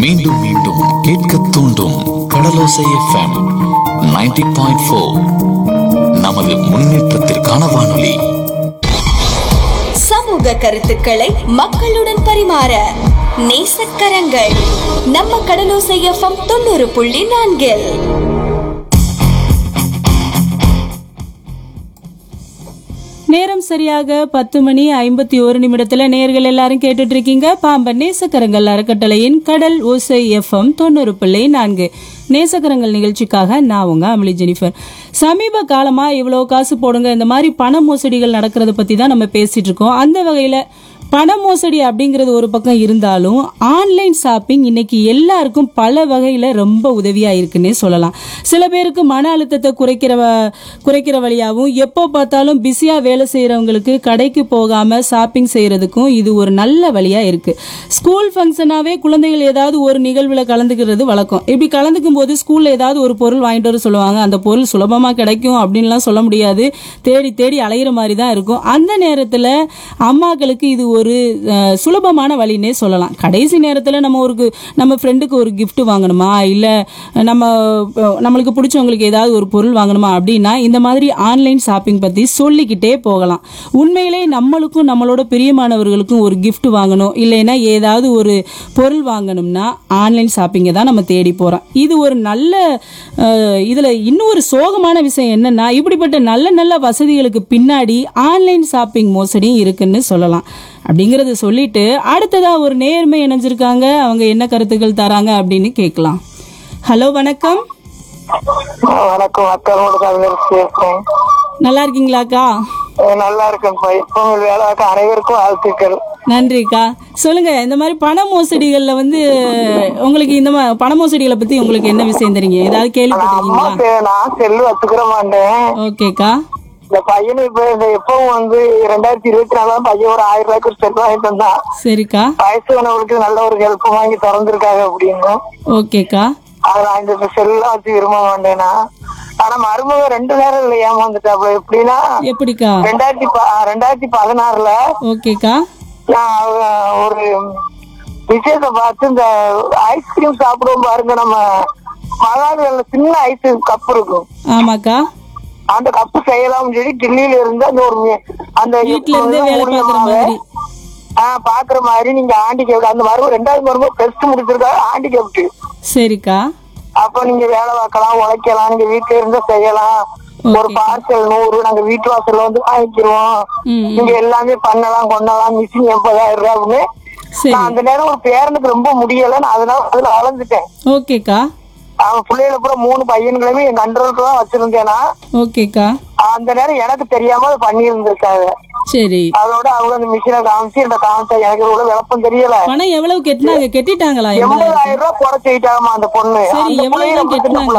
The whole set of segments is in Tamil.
மீண்டும் மீண்டும் கேட்க தூண்டும் கடலோசை எஃப்எம் 90.4 பாயிண்ட் ஃபோர் நமது முன்னேற்றத்திற்கான வானொலி சமூக கருத்துக்களை மக்களுடன் பரிமாற நேசக்கரங்கள் நம்ம கடலோசை எஃப்எம் தொண்ணூறு புள்ளி நான்கில் நேரம் சரியாக பத்து மணி ஐம்பத்தி ஒரு நிமிடத்துல நேர்கள் எல்லாரும் கேட்டுட்டு இருக்கீங்க பாம்பன் நேசக்கரங்கள் அறக்கட்டளையின் கடல் ஓசை எஃப்எம் தொண்ணூறு பிள்ளை நான்கு நேசக்கரங்கள் நிகழ்ச்சிக்காக நான் உங்க அமளி ஜெனிஃபர் சமீப காலமா இவ்வளவு காசு போடுங்க இந்த மாதிரி பண மோசடிகள் நடக்கிறத பத்தி தான் நம்ம பேசிட்டு இருக்கோம் அந்த வகையில பண மோசடி அப்படிங்கிறது ஒரு பக்கம் இருந்தாலும் ஆன்லைன் ஷாப்பிங் இன்னைக்கு எல்லாருக்கும் பல வகையில ரொம்ப உதவியா இருக்குன்னே சொல்லலாம் சில பேருக்கு மன அழுத்தத்தை குறைக்கிற வ- குறைக்கிற வழியாகவும் எப்போ பார்த்தாலும் பிஸியா வேலை செய்யறவங்களுக்கு கடைக்கு போகாம ஷாப்பிங் செய்யறதுக்கும் இது ஒரு நல்ல வழியா இருக்கு ஸ்கூல் ஃபங்க்ஷனாவே குழந்தைகள் ஏதாவது ஒரு நிகழ்வுல கலந்துக்கிறது வழக்கம் இப்படி கலந்துக்கும் போது ஸ்கூல்ல ஏதாவது ஒரு பொருள் வாங்கிட்டு வர சொல்லுவாங்க அந்த பொருள் சுலபமா கிடைக்கும் அப்படின்லாம் சொல்ல முடியாது தேடி தேடி அலையிற மாதிரி தான் இருக்கும் அந்த நேரத்துல அம்மாக்களுக்கு இது ஒரு அஹ், சுலபமான வழின்னே சொல்லலாம் கடைசி நேரத்துல நம்ம ஒரு நம்ம ஃப்ரெண்டுக்கு ஒரு gift வாங்கணுமா இல்ல நம்ம அஹ், நம்மளுக்கு பிடிச்சவங்களுக்கு ஏதாவது ஒரு பொருள் வாங்கணுமா அப்படின்னா இந்த மாதிரி ஆன்லைன் ஷாப்பிங் பத்தி சொல்லிக்கிட்டே போகலாம் உண்மையிலே நம்மளுக்கும் நம்மளோட பிரியமானவர்களுக்கும் ஒரு gift வாங்கணும் இல்லைன்னா ஏதாவது ஒரு பொருள் வாங்கணும்னா ஆன்லைன் ஷாப்பிங்கை தான் நம்ம தேடி போறோம் இது ஒரு நல்ல அஹ், இதுல இன்னும் ஒரு சோகமான விஷயம் என்னன்னா இப்படிப்பட்ட நல்ல நல்ல வசதிகளுக்கு பின்னாடி ஆன்லைன் ஷாப்பிங் மோசடியும் இருக்குன்னு சொல்லலாம் அப்படிங்கறத சொல்லிட்டு அடுத்ததா ஒரு நேர்மை இணைஞ்சிருக்காங்க அவங்க என்ன கருத்துக்கள் தராங்க அப்படின்னு கேட்கலாம் ஹலோ வணக்கம் வணக்கம் அக்காவோட கவிஞர் பேசுறேன் நல்லா இருக்கீங்களாக்கா அஹ் நல்லா இருக்கேன்ப்பா இப்போ வேலை அனைவருக்கும் வாழ்த்துக்கள் நன்றிக்கா சொல்லுங்க இந்த மாதிரி பண மோசடிகள்ல வந்து உங்களுக்கு இந்த மாதிரி பண மோசடிகளை பத்தி உங்களுக்கு என்ன விஷயம் தெரியுங்க ஏதாவது அம்மா கேள்விப்பட்டிருக்கீங்களா பே- நான் செல்லு வச்சுக்கிற மாட்டேன் ஓகேக்கா இந்த பையனு இப்ப இந்த எப்பவும் வந்து ரெண்டாயிரத்தி இருபத்தி நாலாம் பையன் ஒரு ஆயிரம் ரூபாய்க்கு ஒரு செல் வாங்கிட்டு வந்தான் சரிக்கா வயசுனவங்களுக்கு நல்ல ஒரு ஹெல்ப் வாங்கி திறந்திருக்காங்க அப்படின்னு ஓகேக்கா அதை நான் இந்த செல்லாம் வச்சு விரும்ப மாட்டேனா ஆனா மருமக ரெண்டு நேரம் இல்லை ஏமாந்துட்டாப்ல எப்படின்னா எப்படிக்கா ரெண்டாயிரத்தி ப- ரெண்டாயிரத்தி பதினாறுல ஓகேக்கா நான் அஹ், ஒரு விசேஷத்தை பார்த்து இந்த ஐஸ்கிரீம் சாப்பிடுவோம் பாருங்க நம்ம மகான்கள்ல சின்ன ஐஸ் கப் இருக்கும் ஆமாக்கா அந்த கப்பு செய்யலாம்னு சொல்லி டெல்லியில இருந்து அந்த ஒரு மி- அந்த வீட்ல இருந்தே வேலை பார்க்குற மாதிரி ஆஹ் பாக்குற மாதிரி நீங்க ஆண்டி கேப்ட் அந்த மருமக ரெண்டாவது மருமக பெஸ்ட் முடிச்சிருக்காரு ஆண்டி கேப்ட் சரிக்கா அப்ப நீங்க வேலை பார்க்கலாம் உழைக்கலாம் நீங்க வீட்டுல இருந்து செய்யலாம் ஒரு Okay. பார்சல் நூறு நாங்க வீட்டு வாசல்ல வந்து வாங்கிக்கிறோம் ம், ம். நீங்க எல்லாமே பண்ணலாம் கொண்டலாம் மிஷின் எண்பதாயிரம் ரூபாய் அப்படின்னு சரி நான் அந்த நேரம் ஒரு பேரனுக்கு ரொம்ப முடியல நான் அதனால அதுல வளர்ந்துட்டேன் ஓகேக்கா அவன் பிள்ளைகளை பூரா மூணு பையன்களையுமே என் கண்ட்ரோலுக்கு தான் வச்சிருந்தேனா ஓகேக்கா அந்த நேரம் எனக்கு தெரியாம அதை பண்ணி இருந்திருக்காங்க சரி அதோட அவங்க அந்த மிஷினை காமிச்சு இந்த காமிச்சா எனக்கு இவ்வளவு விளப்பம் தெரியல பணம் எவ்வளவு கெட்டினாங்க கெட்டிட்டாங்களா எவ்வளவு எண்பதாயிரம் ரூபாய் குறைச்சிட்டாமா அந்த பொண்ணு சரி அந்த பிள்ளைய எவ்வளவு கெட்டினாங்க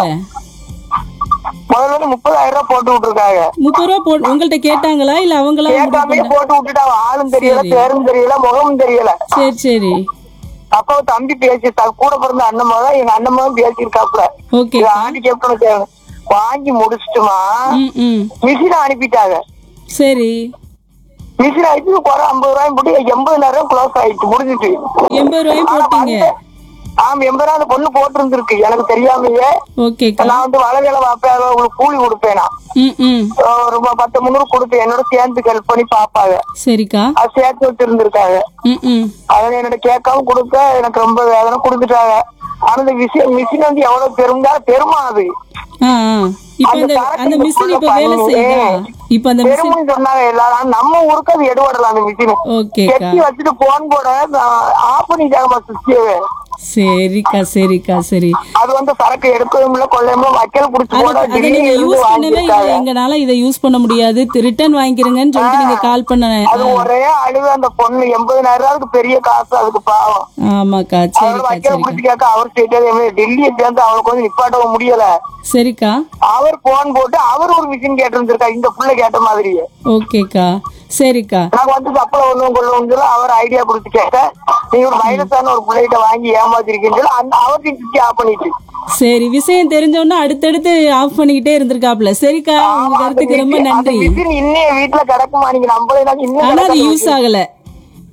முதல்ல வந்து முப்பதாயிரம் ரூபாய் போட்டு விட்டுருக்காங்க முப்பது ரூபா போ உங்கள்ட்ட கேட்டாங்களா இல்ல அவங்களா முடிவு கேட்காமே பண்ண- போட்டு விட்டுட்டு அவன் ஆளும் தெரியல சரி. பேரும் தெரியல முகமும் தெரியல சரி சரி அப்போ தம்பி பேசி த- கூட பிறந்த அண்ணன் தான் எங்க அண்ணன் தான் பேசியிருக்காப்ல ஓகே இது ஆண்டி கேப்டனுக்கு வாங்கி முடிச்சிட்டுமா ம் ம் மிஷினை அனுப்பிட்டாங்க சரி மிஷின் ஆயிடுச்சு குறை ஐம்பது ரூபாயும் போட்டு எண்பதாயிரம் க்ளோஸ் ஆயிடுச்சு முடிஞ்சிட்டு எண்பது ரூபாயும் ஆனா போட்டீங்க வந்து- ஆமா எண்பதாயிரம் அந்த பொண்ணு போட்டு இருந்திருக்கு எனக்கு தெரியாமையே ஓகேக்கா நான் வந்து வள வேலை பார்ப்பேன் அவங்களுக்கு கூலி கொடுப்பேன் நான் ம் ம் ஒரு ம- பத்து முந்நூறு கொடுப்பேன் என்னோட சேர்ந்து ஹெல்ப் பண்ணி பாப்பாங்க சரிக்கா அது சேர்த்து வச்சிருந்திருக்காங்க ம் ம் அதை என்னோட கேட்காம கொடுக்க எனக்கு ரொம்ப வேதனை கொடுத்துட்டாங்க ஆனா இந்த விஷயம் மிஷின் வந்து எவ்வளவு பெருந்தா பெருமா அது ஆ ஆ இப்போ அந்த அந்த சரக்கு அந்த மிஷின் இப்போ full-ஆ வேலை பண்ணி, செய்யுதா இப்போ அந்த மிஷின் பெருமைன்னு சொன்னாங்க எல்லாரும் நம்ம ஊருக்கு அது எடுபடலாம் அந்த மிஷின் ஓகேக்கா கெட்டி வச்சுட்டு போன் போட ஆஃப் பண்ணிட்டாங்கம்மா சுவிட்சியவே சரிக்கா சரிக்கா சரி அது வந்து சரக்கு எடுக்கவும் இல்ல கொள்ளையும் இல்ல வைக்கல் புடிச்சு அதை போட அதை டெல்லியில நீங்க இருந்து யூஸ் பண்ணவே இல்லை வாங்கியிருக்காங்க எங்கனால இதை யூஸ் பண்ண முடியாது ரிட்டர்ன் வாங்கிக்கிறீங்கன்னு சொல்லிட்டு நீங்க கால் பண்ண அது ஒரே அழுவு அந்த பொண்ணு எண்பதாயிரம் ரூபாய்க்கு பெரிய காசு அதுக்கு பாவம் ஆமாக்கா அவர் சரிக்கா வைக்கல் சரிக்கா புடிச்சு கேட்க அவர் ஸ்டேட்டே டெல்லியை சேர்ந்து அவருக்கு வந்து நிப்பாட்டவும் முடியல சரிக்கா அவர் போன் போட்டு அவர் ஒரு மிஷின் கேட்டு இருந்திருக்கா இந்த புள்ள கேட்ட மாதிரியே ஓகேக்கா சரிக்கா நாங்க வந்து சப்பல ஒண்ணும் கொள்ளும் சொல்லி அவர் ஐடியா கொடுத்து கேட்க நீங்க ஒரு மைனஸான ஒரு பிள்ளைகிட்ட வாங்கி ஏமாத்திருக்கீங்கன்னு சொல்லி அந்த அவர்கிட்ட சுவிட்ச் ஆஃப் பண்ணிட்டு சரி விஷயம் தெரிஞ்சோன்னா அடுத்தடுத்து ஆஃப் பண்ணிக்கிட்டே இருந்திருக்காப்ல சரிக்கா உங்க கருத்துக்கு ரொம்ப நன்றி மிஷின் இன்னைய வீட்டுல கிடக்குமா நீங்க நம்பலாம் இன்னும் ஆனா அது கிடக்குது யூஸ் ஆகல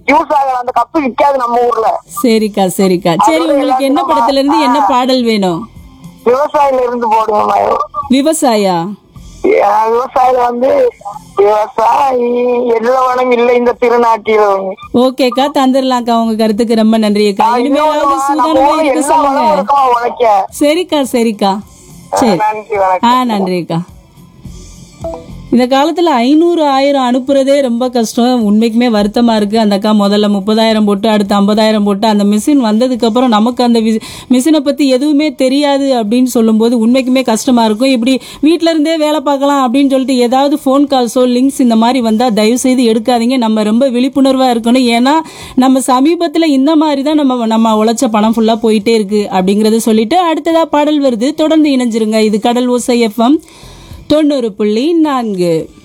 யூஸ் ஆகல அந்த கப்பு விற்காது நம்ம ஊர்ல சரிக்கா சரிக்கா சரி உங்களுக்கு என்ன படத்துல இருந்து என்ன பாடல் வேணும் விவசாயில இருந்து போடுவோம் விவசாயா விவசாயில வந்து விவசாயி எல்லவனம் இல்லை இந்த திருநாட்டில் ஓகேக்கா தந்துடலாம்க்கா உங்க கருத்துக்கு ரொம்ப நன்றி அக்கா இனிமேலாவது சூதானமா இருக்க சொல்லுங்க உழைக்க சரிக்கா சரிக்கா சரி நன்றி வணக்கம் ஆ நன்றிக்கா இந்த காலத்துல ஐநூறு ஆயிரம் அனுப்புறதே ரொம்ப கஷ்டம் உண்மைக்குமே வருத்தமா இருக்கு அந்த அக்கா முதல்ல முப்பதாயிரம் போட்டு அடுத்து ஐம்பதாயிரம் போட்டு அந்த மிஷின் வந்ததுக்கு அப்புறம் நமக்கு அந்த மிஷினை பத்தி எதுவுமே தெரியாது அப்படின்னு சொல்லும்போது உண்மைக்குமே கஷ்டமா இருக்கும் இப்படி வீட்ல இருந்தே வேலை பார்க்கலாம் அப்படின்னு சொல்லிட்டு ஏதாவது ஃபோன் கால்ஸோ லிங்க்ஸ் இந்த மாதிரி வந்தா தயவு செய்து எடுக்காதீங்க நம்ம ரொம்ப விழிப்புணர்வா இருக்கணும் ஏன்னா நம்ம சமீபத்துல இந்த மாதிரி தான் நம்ம நம்ம உழைச்ச பணம் ஃபுல்லா போயிட்டே இருக்கு அப்படிங்கறத சொல்லிட்டு அடுத்ததா பாடல் வருது தொடர்ந்து இணைஞ்சிருங்க இது கடல் ஓசை எஃப்எம் தொண்ணூறு புள்ளி நான்கு